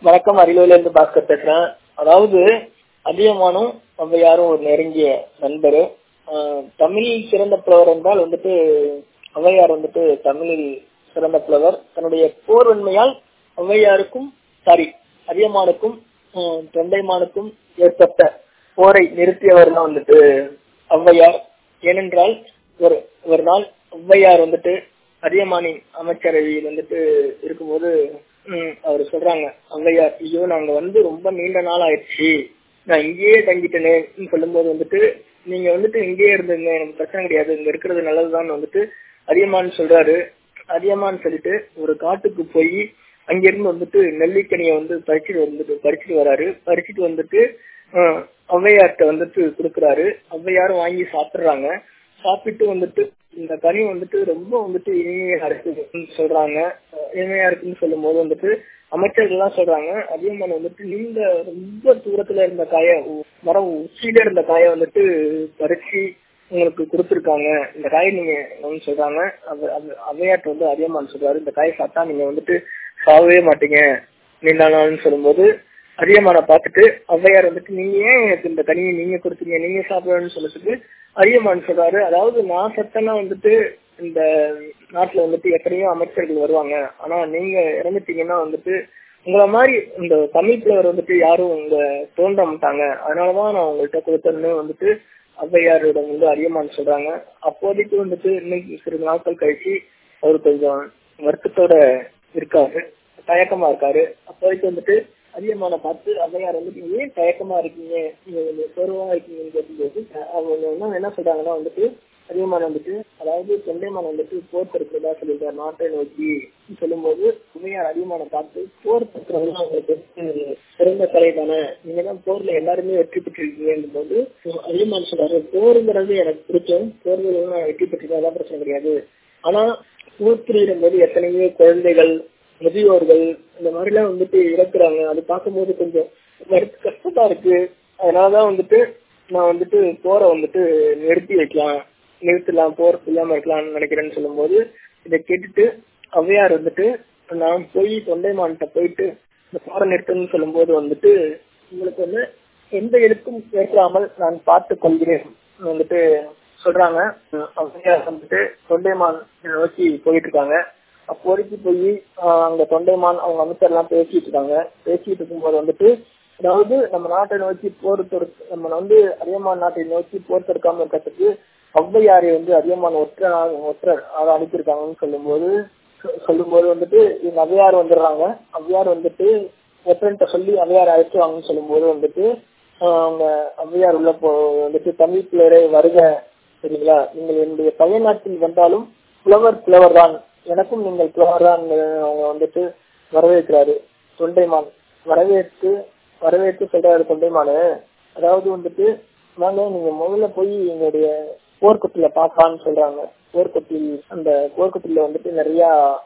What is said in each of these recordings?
வணக்கம் அரியலூர்ல இருந்து பாஸ்கர் பேசுறேன் அதாவது அதிகமானும் ஔவையாரும் ஒரு நெருங்கிய நண்பர் தமிழில் சிறந்த புலவர் என்றால் வந்துட்டு ஔவையார் வந்துட்டு தமிழில் சிறந்த புலவர் தன்னுடைய போர்வன்மையால் ஔவையாருக்கும் சாரி அதியமானுக்கும் தொண்டைமானுக்கும் ஏற்பட்ட போரை நிறுத்தியவர் தான் வந்துட்டு ஔவையார் ஏனென்றால் ஒரு ஒரு நாள் ஔவையார் வந்துட்டு அதியமானின் அமைச்சரவையில் வந்துட்டு இருக்கும்போது அவர் சொல்றாங்க ஔவையார் ஐயோ நாங்க வந்து ரொம்ப நீண்ட நாள் ஆயிடுச்சு நான் இங்கேயே தங்கிட்டேனே சொல்லும்போது வந்துட்டு நீங்க வந்துட்டு இங்கேயே இருந்துங்க எனக்கு பிரச்சனை கிடையாது இங்க இருக்கிறது நல்லதுதான் வந்துட்டு அதியமான் சொல்றாரு அதியமான் சொல்லிட்டு ஒரு காட்டுக்கு போய் அங்கிருந்து வந்துட்டு நெல்லிக்கனிய வந்து பறிச்சுட்டு வந்துட்டு பறிச்சுட்டு வராரு பறிச்சுட்டு வந்துட்டு ஔவையார்கிட்ட வந்துட்டு கொடுக்குறாரு ஔவையாரும் வாங்கி சாப்பிடுறாங்க சாப்பிட்டு வந்துட்டு இந்த கனி வந்துட்டு ரொம்ப வந்துட்டு இனிமையா இருக்குன்னு சொல்றாங்க இனிமையா இருக்குன்னு சொல்லும் போது வந்துட்டு அமைச்சர்கள் எல்லாம் சொல்றாங்க அதியமான் வந்துட்டு நீங்க ரொம்ப தூரத்துல இருந்த காய மரம் உச்சியில இருந்த காய வந்துட்டு பறிச்சு உங்களுக்கு கொடுத்துருக்காங்க இந்த காயை நீங்க சொல்றாங்க அவையாட்டு வந்து அதியமான் சொல்றாரு இந்த காயை சாப்பிட்டா நீங்க வந்துட்டு சாகவே மாட்டீங்க நீண்ட நாள்னு சொல்லும்போது அதியமான பார்த்துட்டு ஔவையார் வந்துட்டு நீங்க ஏன் எனக்கு இந்த கனியை நீங்க கொடுத்தீங்க நீங்க சாப்பிடணும்னு சொல்லிட்டு அதியமான் சொல்றாரு அதாவது நான் சத்தனா வந்துட்டு இந்த நாட்டுல வந்துட்டு எத்தனையோ அமைச்சர்கள் வருவாங்க ஆனா நீங்க இறந்துட்டீங்கன்னா வந்துட்டு உங்களை மாதிரி இந்த தமிழ் பிளவர் வந்துட்டு யாரும் இங்க தோன்ற மாட்டாங்க அதனாலதான் நான் உங்கள்கிட்ட கொடுத்தேன்னு வந்துட்டு ஔவையாரிடம் வந்து அதியமான் சொல்றாங்க அப்போதைக்கு வந்துட்டு இன்னைக்கு சிறிது நாட்கள் கழிச்சு அவர் கொஞ்சம் வருத்தத்தோட இருக்காரு தயக்கமா இருக்காரு அப்போதைக்கு வந்துட்டு அதிகமான பார்த்து ஔவையார் வந்துட்டு ஏன் தயக்கமா இருக்கீங்க நீங்க சோர்வா இருக்கீங்கன்னு கேட்கும்போது அவங்க என்ன சொல்றாங்கன்னா வந்துட்டு அதிகமான வந்துட்டு அதாவது தொண்டைமான் வந்துட்டு போர் தடுக்கிறதா சொல்லியிருக்காரு நாட்டை நோக்கி சொல்லும்போது ஔவையார் அதிகமான பார்த்து போர் தடுக்கிறதுலாம் அவங்களுக்கு சிறந்த கலை தானே நீங்க தான் போர்ல எல்லாருமே வெற்றி பெற்றிருக்கீங்க போது அதிகமான சொல்றாரு போருங்கிறது எனக்கு பிடிக்கும் போர்ல நான் வெற்றி பெற்றிருக்கேன் அதான் பிரச்சனை கிடையாது ஆனா போர் புரியும் போது எத்தனையோ குழந்தைகள் முதியோர்கள் இந்த மாதிரி எல்லாம் வந்துட்டு இறக்குறாங்க அது பார்க்கும்போது கொஞ்சம் கஷ்டமா இருக்கு அதனாலதான் வந்துட்டு நான் வந்துட்டு போரை வந்துட்டு நிறுத்தி வைக்கலாம் நிறுத்தலாம் போர் இல்லாம இருக்கலாம்னு நினைக்கிறேன்னு சொல்லும் போது இதை கேட்டுட்டு ஔவையார் வந்துட்டு நான் போய் தொண்டைமான்கிட்ட போயிட்டு இந்த போரை நிறுத்தணும்னு சொல்லும் போது வந்துட்டு உங்களுக்கு வந்து எந்த எழுத்தும் கேட்காமல் நான் பார்த்து கொள்கிறேன் வந்துட்டு சொல்றாங்க ஔவையார் வந்துட்டு தொண்டைமான் நோக்கி போயிட்டு இருக்காங்க அப்போதைக்கு போய் அங்க தொண்டைமான் அவங்க அமைச்சர் எல்லாம் பேசிட்டு இருக்காங்க பேசிட்டு இருக்கும்போது வந்துட்டு அதாவது நம்ம நாட்டை நோக்கி போர் தொடுக்க நம்ம வந்து அதியமான் நாட்டை நோக்கி போர் தொடுக்காம இருக்கிறதுக்கு ஔவையாரை வந்து அதியமான் ஒற்ற ஒற்றர் அதை அனுப்பியிருக்காங்கன்னு சொல்லும்போது சொல்லும்போது வந்துட்டு எங்க அவையார் வந்துடுறாங்க அவையார் வந்துட்டு ஒற்றன்ட்ட சொல்லி அவையார் அழைச்சுவாங்கன்னு சொல்லும்போது வந்துட்டு அவங்க ஔவையார் உள்ள போ வந்துட்டு தமிழ் பிள்ளையரை வருக சரிங்களா நீங்கள் என்னுடைய பயநாட்டில் வந்தாலும் புலவர் புலவர் தான் எனக்கும் நீங்கள் புலவர்தான் அவங்க வந்துட்டு வரவேற்கிறாரு தொண்டைமான் வரவேற்று வரவேற்று சொல்றாரு தொண்டைமானு அதாவது வந்துட்டு நாங்க நீங்க முதல்ல போய் எங்களுடைய போர்க்குட்டில பாக்கலான்னு சொல்றாங்க போர்க்குட்டில் அந்த போர்க்குட்டில வந்துட்டு நிறைய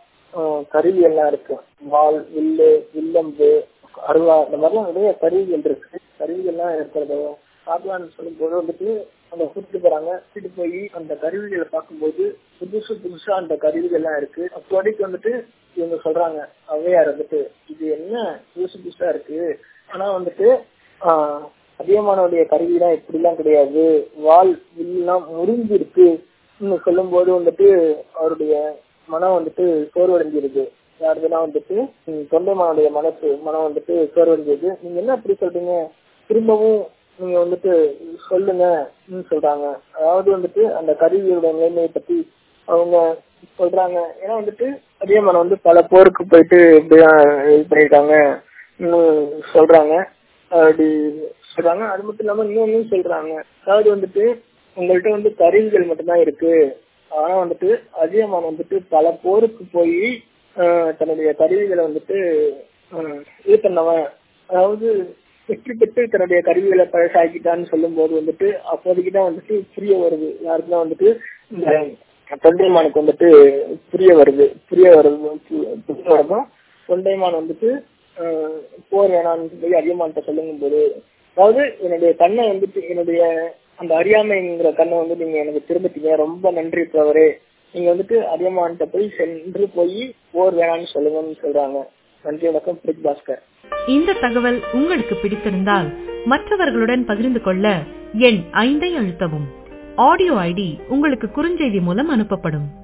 கருவி எல்லாம் இருக்கு வால் வில்லு வில்லம்பு அருவா இந்த மாதிரிலாம் நிறைய கருவிகள் இருக்கு கருவிகள்லாம் இருக்கிறத பார்க்கலாம்னு சொல்லும் போது வந்துட்டு அந்த கூட்டிட்டு போறாங்க கூட்டிட்டு போய் அந்த கருவிகளை பார்க்கும்போது புதுசு புதுசா அந்த கருவிகள் எல்லாம் இருக்கு அப்போதைக்கு வந்துட்டு இவங்க சொல்றாங்க ஔவையார் வந்துட்டு இது என்ன புதுசு புதுசா இருக்கு ஆனா வந்துட்டு ஆஹ் அதிகமானவுடைய கருவிலாம் இப்படிலாம் கிடையாது வால் வில்லாம் முறிஞ்சு இருக்கு சொல்லும் போது வந்துட்டு அவருடைய மனம் வந்துட்டு சோர்வடைஞ்சிருக்கு யாருதுன்னா வந்துட்டு தொண்டைமானுடைய மனசு மனம் வந்துட்டு சோர்வடைஞ்சது நீங்க என்ன அப்படி சொல்றீங்க திரும்பவும் நீங்க வந்துட்டு சொல்லுங்க சொல்றாங்க அதாவது வந்துட்டு அந்த கருவியோட நிலைமையை பத்தி அவங்க சொல்றாங்க ஏன்னா வந்துட்டு அதிகமான வந்து பல போருக்கு போயிட்டு இப்படிதான் இது பண்ணிருக்காங்க சொல்றாங்க அப்படி சொல்றாங்க அது மட்டும் இல்லாம இன்னொன்னு சொல்றாங்க அதாவது வந்துட்டு உங்கள்கிட்ட வந்து கருவிகள் மட்டும்தான் இருக்கு ஆனா வந்துட்டு அதிகமான வந்துட்டு பல போருக்கு போய் தன்னுடைய கருவிகளை வந்துட்டு இது பண்ணவன் அதாவது வெற்றி பெற்று தன்னுடைய கருவிகளை பழசாக்கிட்டான்னு சொல்லும் போது வந்துட்டு அப்போதைக்குதான் வந்துட்டு புரிய வருது யாருக்குதான் வந்துட்டு இந்த தொண்டைமானுக்கு வந்துட்டு புரிய வருது புரிய வருது புரிய வரதும் தொண்டைமான் வந்துட்டு போர் வேணான்னு போய் அதிகமான்ட்ட சொல்லுங்கும் போது அதாவது என்னுடைய கண்ணை வந்துட்டு என்னுடைய அந்த அறியாமைங்கிற கண்ணை வந்து நீங்க எனக்கு திரும்பிட்டீங்க ரொம்ப நன்றி பிரவரே நீங்க வந்துட்டு அதிகமான்ட்ட போய் சென்று போய் போர் வேணாம்னு சொல்லுங்கன்னு சொல்றாங்க நன்றி வணக்கம் பிரித் பாஸ்கர் இந்த தகவல் உங்களுக்கு பிடித்திருந்தால் மற்றவர்களுடன் பகிர்ந்து கொள்ள எண் ஐந்தை அழுத்தவும் ஆடியோ ஐடி உங்களுக்கு குறுஞ்செய்தி மூலம் அனுப்பப்படும்